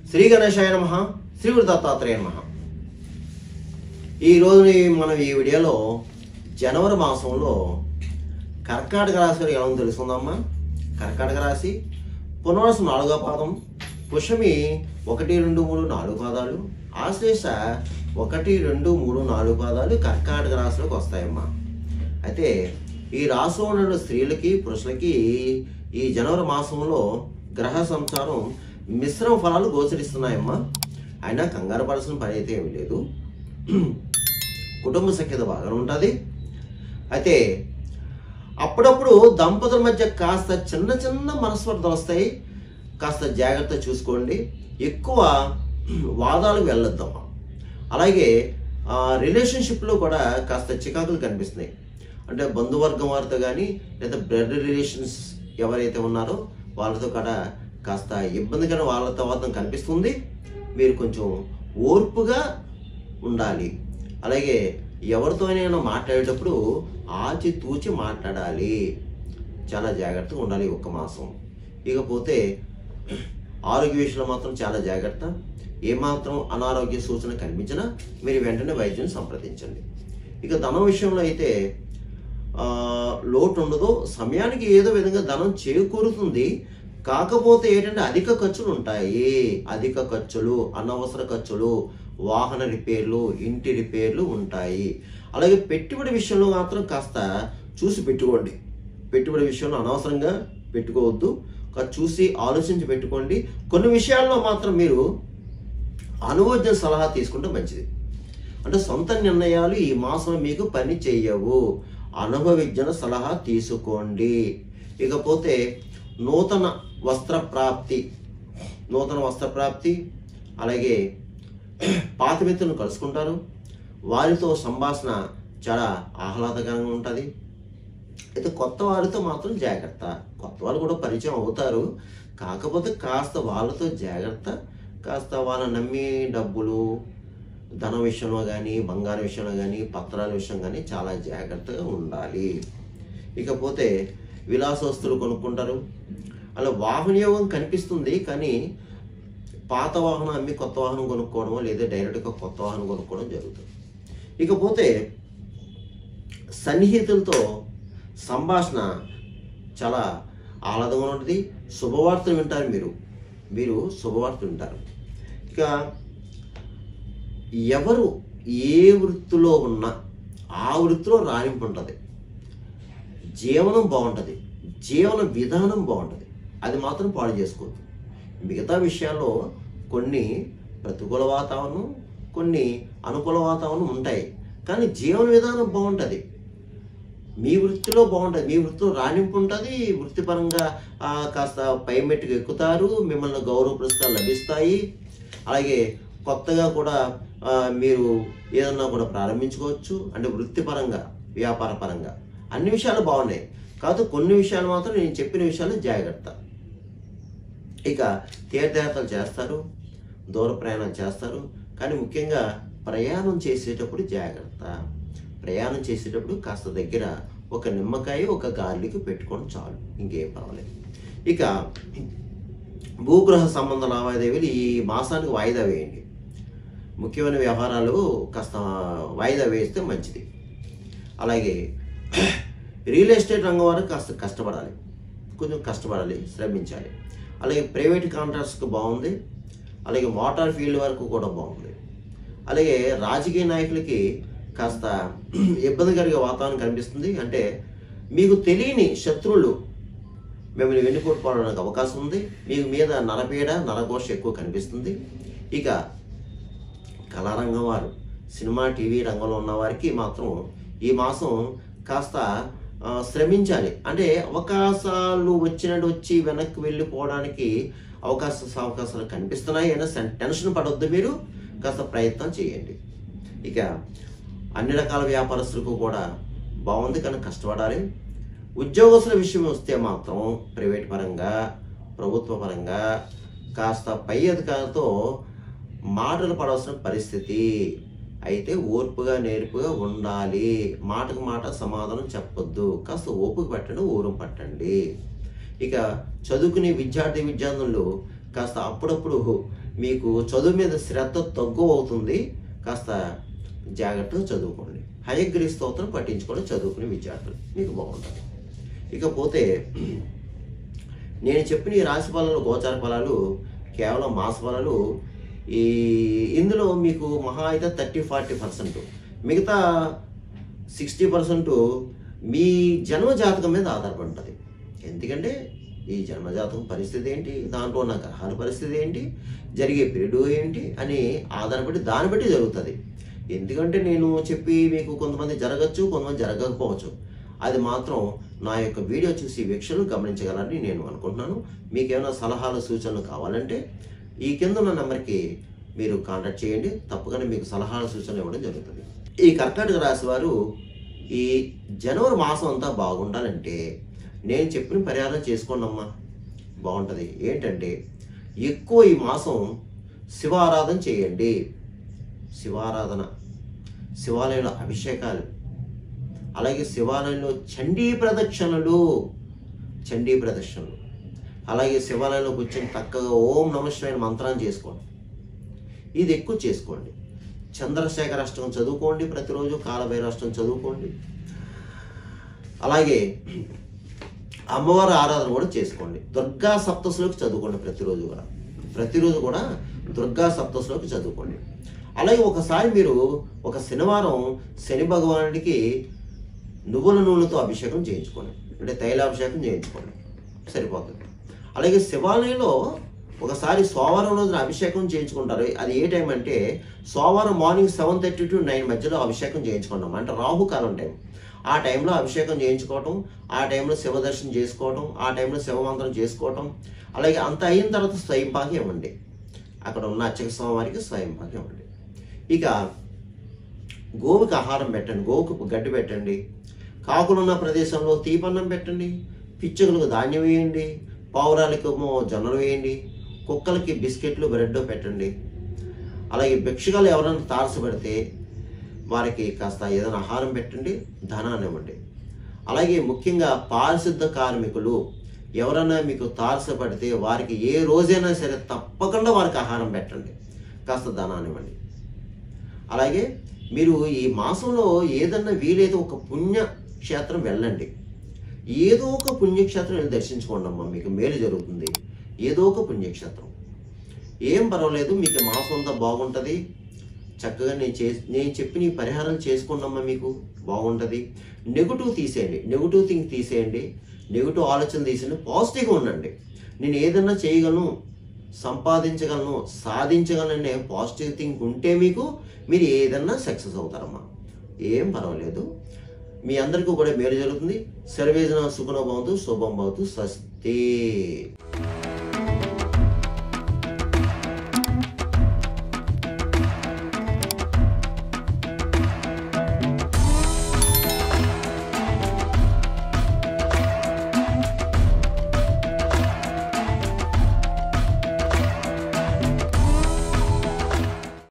శ్రీ గణేశాయ నమ శ్రీ గురు దత్తాత్రేయ నమ ఈరోజు మనం ఈ వీడియోలో జనవరి మాసంలో కర్కాటక రాశి వారికి ఎలా ఉందో తెలుసుకుందామా కర్కాటక రాశి పునర్వసు నాలుగో పాదం పుషమి ఒకటి రెండు మూడు నాలుగు పాదాలు ఆశ్లేష ఒకటి రెండు మూడు నాలుగు పాదాలు కర్కాటక రాశిలోకి వస్తాయమ్మా అయితే ఈ రాశిలో ఉన్న స్త్రీలకి పురుషులకి ఈ జనవరి మాసంలో గ్రహ సంచారం మిశ్రమ ఫలాలు గోచరిస్తున్నాయమ్మా అయినా కంగారు పడాల్సిన పని అయితే ఏమీ లేదు కుటుంబ సఖ్యత బాగానే ఉంటుంది అయితే అప్పుడప్పుడు దంపతుల మధ్య కాస్త చిన్న చిన్న మనస్పర్ధలు వస్తాయి కాస్త జాగ్రత్త చూసుకోండి ఎక్కువ వాదాలకు వెళ్ళొద్దామా అలాగే రిలేషన్షిప్లో కూడా కాస్త చికాకులు కనిపిస్తున్నాయి అంటే బంధువర్గం వారితో కానీ లేదా బ్లడ్ రిలేషన్స్ ఎవరైతే ఉన్నారో వాళ్ళతో కూడా కాస్త ఇబ్బందికర వాళ్ళతో వాదం కనిపిస్తుంది మీరు కొంచెం ఓర్పుగా ఉండాలి అలాగే ఎవరితోనైనా మాట్లాడేటప్పుడు ఆచి తూచి మాట్లాడాలి చాలా జాగ్రత్తగా ఉండాలి ఈ ఒక్క మాసం ఇకపోతే ఆరోగ్య విషయంలో మాత్రం చాలా జాగ్రత్త ఏమాత్రం అనారోగ్య సూచన కనిపించినా మీరు వెంటనే వైద్యుని సంప్రదించండి ఇక ధనం విషయంలో అయితే ఆ, లోటు ఉండదు సమయానికి ఏదో విధంగా ధనం చేకూరుతుంది కాకపోతే ఏంటంటే అధిక ఖర్చులు ఉంటాయి అధిక ఖర్చులు అనవసర ఖర్చులు వాహన రిపేర్లు ఇంటి రిపేర్లు ఉంటాయి అలాగే పెట్టుబడి విషయంలో మాత్రం కాస్త చూసి పెట్టుకోండి పెట్టుబడి విషయంలో అనవసరంగా పెట్టుకోవద్దు కాస్త చూసి ఆలోచించి పెట్టుకోండి కొన్ని విషయాల్లో మాత్రం మీరు అనుభవజ్ఞ సలహా తీసుకుంటే మంచిది అంటే సొంత నిర్ణయాలు ఈ మాసం మీకు పని చేయవు అనుభవజ్ఞ సలహా తీసుకోండి ఇకపోతే నూతన వస్త్ర ప్రాప్తి నూతన వస్త్ర ప్రాప్తి అలాగే పాత మిత్రులను కలుసుకుంటారు వారితో సంభాషణ చాలా ఆహ్లాదకరంగా ఉంటుంది అయితే కొత్త వారితో మాత్రం జాగ్రత్త కొత్త వాళ్ళు కూడా పరిచయం అవుతారు కాకపోతే కాస్త వాళ్ళతో జాగ్రత్త కాస్త వాళ్ళని నమ్మి డబ్బులు ధన విషయంలో కానీ బంగారం విషయంలో కానీ పత్రాల విషయం కానీ చాలా జాగ్రత్తగా ఉండాలి ఇకపోతే విలాసవస్తులు కొనుక్కుంటారు అలా వాహన యోగం కనిపిస్తుంది కానీ పాత వాహనం అమ్మి కొత్త వాహనం కొనుక్కోవడమో లేదా డైరెక్ట్గా కొత్త వాహనం కొనుక్కోవడం జరుగుతుంది ఇకపోతే సన్నిహితులతో సంభాషణ చాలా ఆహ్లాదంగా ఉంటుంది శుభవార్తలు వింటారు మీరు మీరు శుభవార్తలు వింటారు ఇక ఎవరు ఏ వృత్తిలో ఉన్నా ఆ వృత్తిలో రాణింపు ఉంటుంది జీవనం బాగుంటుంది జీవన విధానం బాగుంటుంది అది మాత్రం పాడు చేసుకోవద్దు మిగతా విషయాల్లో కొన్ని ప్రతికూల వాతావరణం కొన్ని అనుకూల వాతావరణం ఉంటాయి కానీ జీవన విధానం బాగుంటుంది మీ వృత్తిలో బాగుంటుంది మీ వృత్తిలో రాణింపు ఉంటుంది వృత్తిపరంగా ఆ, కాస్త పై మెట్టుకు ఎక్కుతారు మిమ్మల్ని గౌరవ పురస్కారాలు లభిస్తాయి అలాగే కొత్తగా కూడా ఆ, మీరు ఏదన్నా కూడా ప్రారంభించుకోవచ్చు అంటే వృత్తిపరంగా వ్యాపార పరంగా అన్ని విషయాలు బాగున్నాయి కాదు కొన్ని విషయాలు మాత్రం నేను చెప్పిన విషయాలు జాగ్రత్త ఇక తీర్థయాత్రలు చేస్తారు దూర ప్రయాణం చేస్తారు కానీ ముఖ్యంగా ప్రయాణం చేసేటప్పుడు జాగ్రత్త ప్రయాణం చేసేటప్పుడు కాస్త దగ్గర ఒక నిమ్మకాయ ఒక గార్లిక్ పెట్టుకొని చాలు ఇంకేం పర్వాలేదు ఇక భూగృహ సంబంధ లావాదేవీలు ఈ మాసానికి వాయిదా వేయండి ముఖ్యమైన వ్యవహారాలు కాస్త వాయిదా వేస్తే మంచిది అలాగే రియల్ ఎస్టేట్ రంగం వారు కాస్త కష్టపడాలి కొంచెం కష్టపడాలి శ్రమించాలి అలాగే ప్రైవేట్ కాంట్రాక్ట్స్కి బాగుంది అలాగే మోటార్ ఫీల్డ్ వరకు కూడా బాగుంది అలాగే రాజకీయ నాయకులకి కాస్త ఇబ్బందికరంగా వాతావరణం కనిపిస్తుంది అంటే మీకు తెలియని శత్రువులు మిమ్మల్ని వెన్నుపోటుకోవడానికి అవకాశం ఉంది మీకు మీద నరపీడ నరఘోష ఎక్కువ కనిపిస్తుంది ఇక కళారంగం వారు సినిమా టీవీ రంగంలో ఉన్న వారికి మాత్రం ఈ మాసం కాస్త ఆ, శ్రమించాలి అంటే అవకాశాలు వచ్చినట్టు వచ్చి వెనక్కి వెళ్ళిపోవడానికి అవకాశ అవకాశాలు కనిపిస్తున్నాయి అయినా సెన్- టెన్షన్ పడొద్దు మీరు కాస్త ప్రయత్నం చేయండి ఇక అన్ని రకాల వ్యాపారస్తులకు కూడా బాగుంది కానీ కష్టపడాలి ఉద్యోగస్తుల విషయం వస్తే మాత్రం ప్రైవేట్ పరంగా ప్రభుత్వ పరంగా కాస్త పై అధికారులతో మాటలు పడవలసిన పరిస్థితి అయితే ఓర్పుగా నేర్పుగా ఉండాలి మాటకు మాట సమాధానం చెప్పొద్దు కాస్త ఓపిక పట్టండి ఊరం పట్టండి ఇక చదువుకునే విద్యార్థి విద్యార్థులు కాస్త అప్పుడప్పుడు మీకు చదువు మీద శ్రద్ధ తగ్గు అవుతుంది కాస్త జాగ్రత్తగా చదువుకోండి హయగ్రీ స్తోత్రం పట్టించుకొని చదువుకునే విద్యార్థులు మీకు బాగుంటుంది ఇకపోతే నేను చెప్పిన ఈ రాశి ఫలాలు గోచార ఫలాలు కేవలం మాస ఫలాలు ఈ ఇందులో మీకు మహా అయితే థర్టీ ఫార్టీ పర్సెంట్ మిగతా సిక్స్టీ పర్సెంట్ మీ జన్మ జాతకం మీద ఆధారపడి ఉంటుంది ఎందుకంటే ఈ జన్మజాతకం పరిస్థితి ఏంటి దాంట్లో ఉన్న గ్రహాల పరిస్థితి ఏంటి జరిగే పీరియడ్ ఏంటి అని ఆధారపడి దాన్ని బట్టి జరుగుతుంది ఎందుకంటే నేను చెప్పి మీకు కొంతమంది జరగచ్చు కొంతమంది జరగకపోవచ్చు అది మాత్రం నా యొక్క వీడియో చూసి వీక్షలు గమనించగలని నేను అనుకుంటున్నాను మీకు ఏమైనా సలహాలు సూచనలు కావాలంటే ఈ కింద ఉన్న నెంబర్కి మీరు కాంటాక్ట్ చేయండి తప్పకుండా మీకు సలహాలు సూచనలు ఇవ్వడం జరుగుతుంది ఈ కర్కాటక రాశి వారు ఈ జనవరి మాసం అంతా బాగుండాలంటే నేను చెప్పిన పరిహారం చేసుకోండి అమ్మా బాగుంటుంది ఏంటంటే ఎక్కువ ఈ మాసం శివారాధన చేయండి శివారాధన శివాలయంలో అభిషేకాలు అలాగే శివాలయంలో చండీ ప్రదక్షిణలు చండీ ప్రదక్షిణలు అలాగే శివాలయంలో కూర్చొని చక్కగా ఓం నమశివాయ మంత్రాన్ని చేసుకోండి ఇది ఎక్కువ చేసుకోండి చంద్రశేఖర అష్టకం చదువుకోండి ప్రతిరోజు కాలభైరాష్టం చదువుకోండి అలాగే అమ్మవారి ఆరాధన కూడా చేసుకోండి దుర్గా సప్తశలోకి చదువుకోండి ప్రతిరోజు కూడా ప్రతిరోజు కూడా దుర్గా సప్తశలోకి చదువుకోండి అలాగే ఒకసారి మీరు ఒక శనివారం శని భగవానుడికి నువ్వుల నూనెతో అభిషేకం చేయించుకోండి అంటే తైలాభిషేకం చేయించుకోండి సరిపోతుంది అలాగే శివాలయంలో ఒకసారి సోమవారం రోజున అభిషేకం చేయించుకుంటారు అది ఏ టైం అంటే సోమవారం morning seven thirty to nine మధ్యలో అభిషేకం చేయించుకుంటాం అంటే రాహుకాలం టైం ఆ టైంలో అభిషేకం చేయించుకోవటం ఆ టైంలో శివ దర్శనం చేసుకోవటం ఆ టైంలో శివమంత్రం చేసుకోవటం అలాగే అంత అయిన తర్వాత స్వయంపాకి ఇవ్వండి అక్కడ ఉన్న అర్చక స్వామివారికి స్వయంపాకి ఇవ్వండి ఇక గోవుకి ఆహారం పెట్టండి గోవుకు గడ్డి పెట్టండి కాకులు ఉన్న ప్రదేశంలో తీపన్నం పెట్టండి పిచ్చుకలకు ధాన్యం వేయండి పావురాలకు ఏమో జొన్నలు వేయండి కుక్కలకి బిస్కెట్లు బ్రెడ్ పెట్టండి అలాగే భిక్షగాలు ఎవరైనా తారసపడితే వారికి కాస్త ఏదైనా ఆహారం పెట్టండి ధనాన్ని ఇవ్వండి అలాగే ముఖ్యంగా పారిశుద్ధ కార్మికులు ఎవరైనా మీకు తారసపడితే వారికి ఏ రోజైనా సరే తప్పకుండా వారికి ఆహారం పెట్టండి కాస్త ధనాన్ని ఇవ్వండి అలాగే మీరు ఈ మాసంలో ఏదన్నా వీలైతే ఒక పుణ్య క్షేత్రం వెళ్ళండి ఏదో ఒక పుణ్యక్షేత్రం వెళ్ళి దర్శించుకోండి అమ్మా మీకు మేలు జరుగుతుంది ఏదో ఒక పుణ్యక్షేత్రం ఏం పర్వాలేదు మీకు మాసం అంతా బాగుంటుంది చక్కగా నేను చే నేను చెప్పిన ఈ పరిహారం చేసుకోండమ్మా మీకు బాగుంటుంది నెగిటివ్ తీసేయండి నెగిటివ్ థింగ్ తీసేయండి నెగిటివ్ ఆలోచన తీసేయండి పాజిటివ్గా ఉండండి నేను ఏదన్నా చేయగలను సంపాదించగలను సాధించగలనే పాజిటివ్ థింక్ ఉంటే మీకు మీరు ఏదన్నా సక్సెస్ అవుతారమ్మా ఏం పర్వాలేదు మీ అందరికీ కూడా మేలు జరుగుతుంది సర్వేజన సుఖనో భవంతు శుభం భవతు స్వస్తి